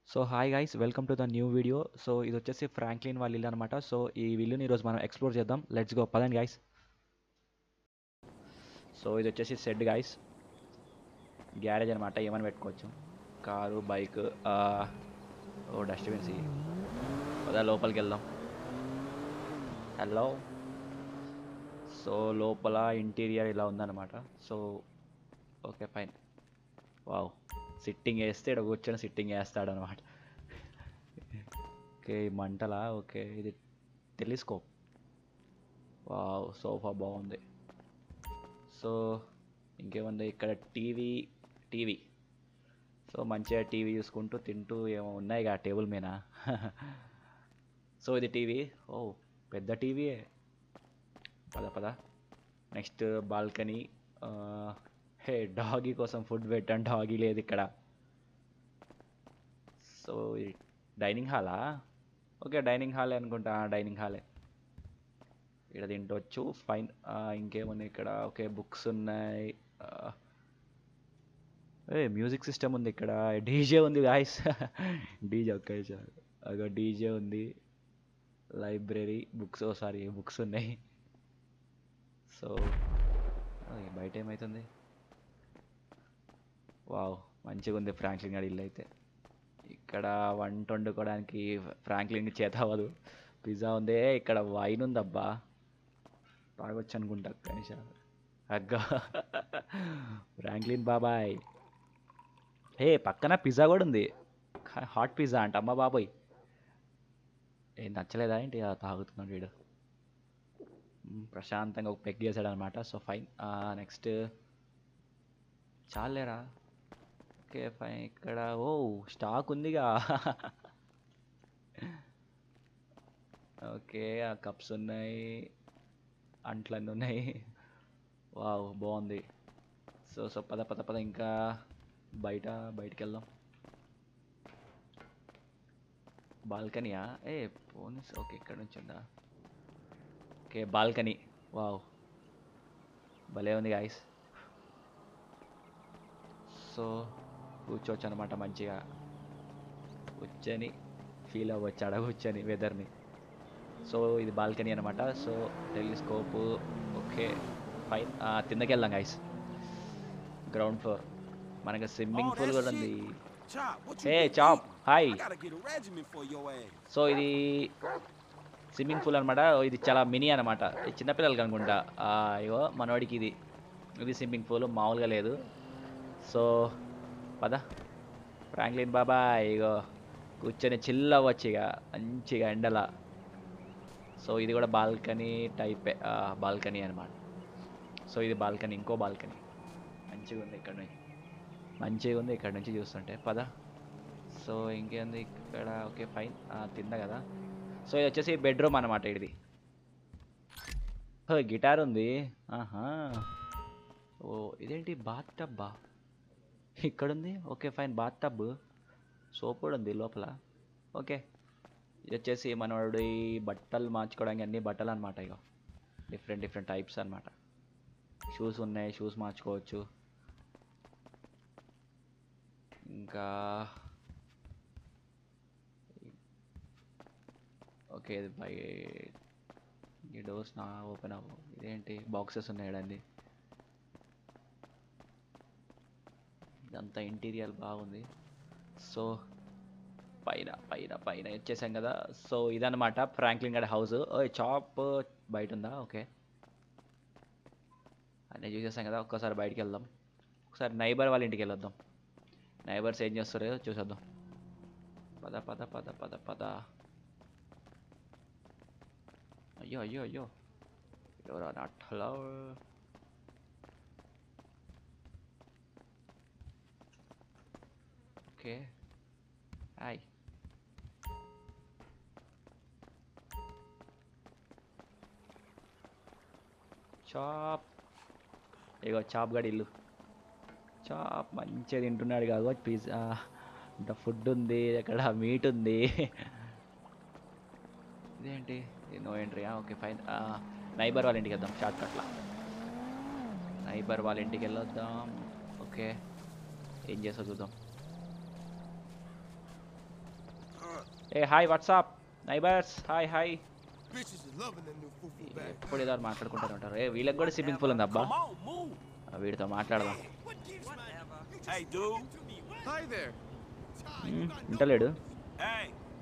So hi guys welcome to the new video so ఇది వచ్చేసి Franklin వాళ్ళ ఇల్లు అనమాట సో ఈ ఇల్లుని ఈరోజు మనం ఎక్స్ప్లోర్ చేద్దాం లెట్స్ గో పదండి గైస్ సో ఇది వచ్చేసి సెడ్ గైస్ గ్యారేజ్ అనమాట ఏమని పెట్టుకోవచ్చు కారు బైక్ ఓ డస్ట్బిన్స్ పదా లోపలికి వెళ్దాం హలో సో లోపల ఇంటీరియర్ ఇలా ఉందన్నమాట so okay fine wow sitting వేస్తే ఇక్కడ కూర్చొని సిట్టింగ్ వేస్తాడు అనమాట ఓకే ఈ మంటలా ఓకే ఇది టెలిస్కోప్ వావ్ సోఫా బాగుంది సో ఇంకేముంది ఇక్కడ టీవీ టీవీ సో మంచిగా టీవీ చూసుకుంటూ తింటూ ఏమో ఉన్నాయి కదా టేబుల్ మీద సో ఇది టీవీ ఓ పెద్ద టీవీయే పద పద నెక్స్ట్ బాల్కనీ హే డాగీ కోసం ఫుడ్ పెట్టాను డాగీ లేదు ఇక్కడ సో డైనింగ్ హాలా ఓకే డైనింగ్ హాలే అనుకుంటా డైనింగ్ హాలే ఇక్కడ తింటవచ్చు ఫైన్ ఇంకేముంది ఇక్కడ ఓకే బుక్స్ ఉన్నాయి ఏ మ్యూజిక్ సిస్టమ్ ఉంది ఇక్కడ డీజే ఉంది గాయస్ డీజే ఒక్క అగో డీజే ఉంది library books oh sorry books ఉన్నాయి సో బయట ఏమవుతుంది వావ్ మంచిగా ఉంది ఫ్రాంక్లిన్ గారి ఇల్లు అయితే ఇక్కడ వంట వండుకోవడానికి ఫ్రాంక్లిన్ చేత అవ్వదు పిజ్జా ఉంది ఇక్కడ వైన్ ఉందబ్బా తాగొచ్చు అనుకుంటా కనీసం అగ్గా ఫ్రాంక్లిన్ బాబాయ్ హే పక్కన పిజ్జా కూడా ఉంది హాట్ పిజ్జా అంట అమ్మ బాబాయ్ ఏం నచ్చలేదా ఏంటి తాగుతున్నాడు వీడు ప్రశాంతంగా ఒక పెగ్ చేశాడు అనమాట సో ఫైన్ నెక్స్ట్ చాలేరా ఓకే ఫైన్ ఇక్కడ ఓ స్టాక్ ఉందిగా ఓకే ఆ కప్స్ ఉన్నాయి అంట్లన్నీ ఉన్నాయి వావ్ బాగుంది సో సో పద పద పద ఇంకా బయట బయటికి వెళ్దాం బాల్కనీయా ఏ పోనీస్ ఓకే ఇక్కడ నుంచి ఉందా ఓకే బాల్కనీ వావ్ భలే ఉంది గాయస్ సో కూర్చోవచ్చు అనమాట మంచిగా కూర్చొని ఫీల్ అవ్వచ్చు అడ కూర్చొని వెదర్ని సో ఇది బాల్కనీ అనమాట సో టెలిస్కోప్ ఓకే ఫైన్ కిందకి వెళ్దాం గాయస్ గ్రౌండ్ ఫ్లోర్ మనకి స్విమ్మింగ్ పూల్ కూడా ఉంది హే చాప్ హాయ్ సో ఇది స్విమ్మింగ్ పూల్ అనమాట ఇది చాలా మినీ అనమాట చిన్నపిల్లలకి అనుకుంటా ఇగో మనవాడికి ఇది ఇది స్విమ్మింగ్ పూల్ మామూలుగా లేదు సో పద ఫ్రాంక్లిన్ బాబా ఇగో కూర్చొని చిల్ అవ్వచ్చు ఇక మంచిగా ఎండల సో ఇది కూడా బాల్కనీ టైపే బాల్కనీ అనమాట సో ఇది బాల్కనీ ఇంకో బాల్కనీ మంచిగా ఉంది ఇక్కడ నుంచి మంచిగా ఉంది ఇక్కడ నుంచి చూస్తుంటే పద సో ఇంకేంది ఇక్కడ ఓకే ఫైన్ తిందా కదా సో ఇది వచ్చేసి బెడ్రూమ్ అనమాట ఇది గిటార్ ఉంది ఆహా ఓ ఇదేంటి బాత్ టబ్బా ఇక్కడుంది okay fine bath tub soap కూడా ఉంది లోపల ఓకే ఇది వచ్చేసి మనవాడు ఈ బట్టలు మార్చుకోవడానికి అన్ని బట్టలు అనమాట ఇక డిఫరెంట్ డిఫరెంట్ టైప్స్ అనమాట షూస్ ఉన్నాయి షూస్ మార్చుకోవచ్చు ఇంకా ఓకే ఇది బై ఈ డోర్స్ నా ఓపెన్ అవ్వు ఇదేంటి బాక్సెస్ ఉన్నాయి అండి ఇదంతా ఇంటీరియర్ బాగుంది సో పైన పైన పైన వచ్చేసాం కదా సో ఇదనమాట ఫ్రాంక్లిన్ గడ్ హౌస్ చాప్ బయట ఉందా ఓకే అన్నీ చూసేసాం కదా ఒక్కసారి బయటికి వెళ్దాం ఒకసారి నైబర్ వాళ్ళ ఇంటికి వెళ్ళొద్దాం నైబర్స్ ఏం చేస్తారో చూసేద్దాం పద పద పద పద పద అయ్యో అయ్యో అయ్యో ఎవరా not hello okay hi chap ఇగో చాప్ గడి ఇల్లు చాప్ మంచిగా తింటున్నాడు కాదు పిజ్జా ఇంత ఫుడ్ ఉంది అక్కడ మీట్ ఉంది ఇదేంటి no entry okay fine neighbour వాళ్ళ ఇంటికి వెళ్దాం షార్ట్ కట్లా నైబర్ వాళ్ళ ఇంటికి వెళ్ళొద్దాం ఓకే ఏం చేస్తా చూద్దాం ఏ hi what's up neighbours hi hi Bitches is loving that new foo foo bag. ఎప్పుడు ఏదో మాట్లాడుకుంటారు ఉంటారు ఏ వీళ్ళకి కూడా స్విమ్మింగ్ పూల్ ఉంది అబ్బా Come on, move. ఆ, వీడితో మాట్లాడదాం Hey, dude. Hi there. Hmm, వింటలేడు Hey.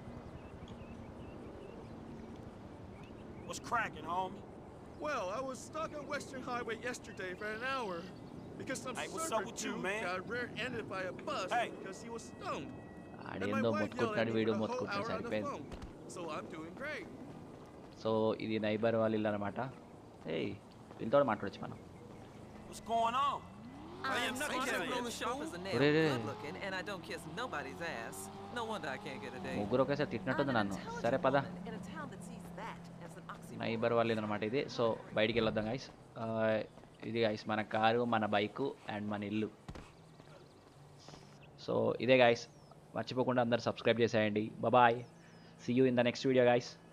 What's cracking, homie? Well, I was stuck on Western Highway yesterday for an hour because some Hey, what's surfer up with you, dude man? got rear-ended by a bus Hey. because he was stoned. And my ఆడేందో wife yelled at మొత్తుకుంటున్నాడు me వీడు for a whole మొత్తుకుంటున్నాడు hour on the సరిపోయింది phone. So I'm doing great. So ఇది neighbour వాళ్ళ ఇల్లు అనమాట ఏయ్ వీళ్ళతో కూడా మాట్లాడచ్చు మనం What's going on? I am I'm not smart kidding. and sharp as a nail, Ore, ore. good looking, and I don't kiss nobody's ass. No wonder I can't get a date. ముగ్గురు ఒకేసారి తిట్టినట్టుంది I'm an నన్ను intelligent సరే పద woman in a town that sees that as an oxymoron. Neighbour వాళ్ళు ఇల్లు అనమాట ఇది so బయటికి వెళ్ళొద్దాం గైస్ ఇది గైస్ మన కారు మన బైకు అండ్ మన ఇల్లు సో ఇదే గైస్ మర్చిపోకుండా అందరు సబ్స్క్రైబ్ చేసేయండి bye see you in the next video guys